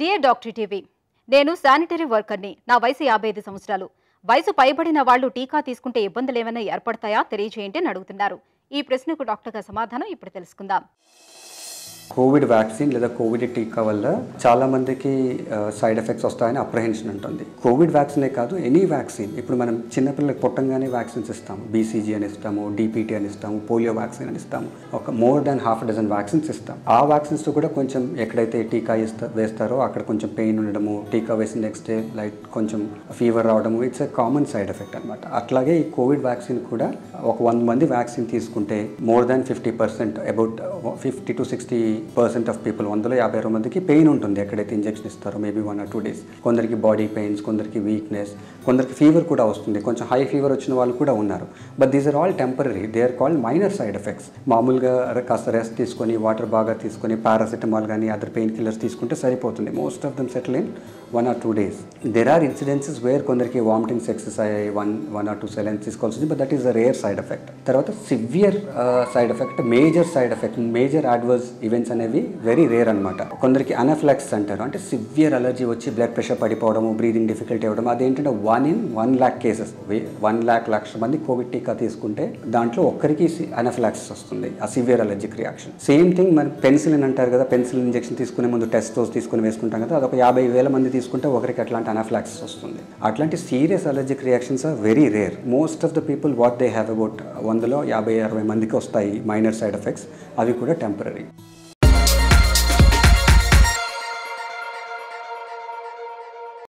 dear doctor TV నేను sanitary వర్కర్ని నా వయసు యాభై ఐదు సంవత్సరాలు వయసు పైబడిన వాళ్ళు టీకా తీసుకుంటే ఇబ్బందులు ఏమైనా ఏర్పడతాయా తెలియజేయండి అని అడుగుతున్నారు ఈ ప్రశ్నకు డాక్టర్ సమాధానం ఇప్పుడు తెలుసుకుందాం కోవిడ్ వ్యాక్సిన్ లేదా కోవిడ్ టీకా వల్ల చాలా మందికి సైడ్ ఎఫెక్ట్స్ వస్తాయని అప్రహెన్షన్ ఉంటుంది కోవిడ్ వ్యాక్సినే కాదు ఎనీ వ్యాక్సిన్ ఇప్పుడు మనం చిన్నపిల్లలకు పుట్టంగానే వ్యాక్సిన్స్ ఇస్తాము బీసీజీ అని ఇస్తాము డీపీటీ అని ఇస్తాము పోలియో వ్యాక్సిన్ అని ఇస్తాము ఒక more than half dozen vaccines ఇస్తాం ఆ వ్యాక్సిన్స్ కూడా కొంచెం ఎక్కడైతే టీకా ఇస్తా వేస్తారో అక్కడ కొంచెం పెయిన్ ఉండడము టీకా వేసిన నెక్స్ట్ డే లైక్ కొంచెం ఫీవర్ రావడము it's a common side effect అనమాట అట్లాగే ఈ కోవిడ్ వ్యాక్సిన్ కూడా ఒక వంద మంది వ్యాక్సిన్ తీసుకుంటే more than fifty percent about fifty to sixty percent of people వందలో యాభై అరవై మందికి పెయిన్ ఉంటుంది ఎక్కడైతే ఇంజెక్షన్ ఇస్తారో maybe one or two days కొందరికి బాడీ పెయిన్స్ కొందరికి వీక్నెస్ కొందరికి ఫీవర్ కూడా వస్తుంది కొంచెం హై ఫీవర్ వచ్చిన వాళ్ళు కూడా ఉన్నారు but these are all temporary they are called minor side effects మామూలుగా కాస్త రెస్ట్ తీసుకొని వాటర్ బాగా తీసుకొని పారాసిటమాల్ కానీ అదర్ పెయిన్ కిల్లర్స్ తీసుకుంటే సరిపోతుంది most of them settle in one or two days there are incidences where కొందరికి వామిటింగ్స్ ఎక్సెస్ అయ్యాయి one one or two salines తీసుకోవాల్సి ఉంది but that is the rare side effect తర్వాత severe side effect major side effect major adverse events అనేవి very rare అనమాట కొందరికి anaphylaxis అంటారు అంటే సివియర్ అలర్జీ వచ్చి బ్లడ్ ప్రెషర్ పడిపోవడము బ్రీదింగ్ డిఫికల్టీ అవ్వడం అదేంటంటే one in one lakh cases one lakh లక్ష మంది కోవిడ్ టీకా తీసుకుంటే దాంట్లో ఒక్కరికి అనఫ్లాక్సిస్ వస్తుంది ఆ severe allergic reaction same thing మరి పెన్సిలిన్ అంటారు కదా పెన్సిలిన్ ఇంజెక్షన్ తీసుకునే ముందు టెస్ట్ డోస్ తీసుకుని వేసుకుంటాం కదా అదొక యాభై వేల మంది తీసుకుంటే ఒకరికి అట్లాంటి అనఫ్లాక్సిస్ వస్తుంది అట్లాంటి serious allergic reactions are very rare most of the people what they have about వందలో యాభై అరవై మందికి వస్తాయి మైనర్ సైడ్ ఎఫెక్ట్స్ అవి కూడా టెంపరీ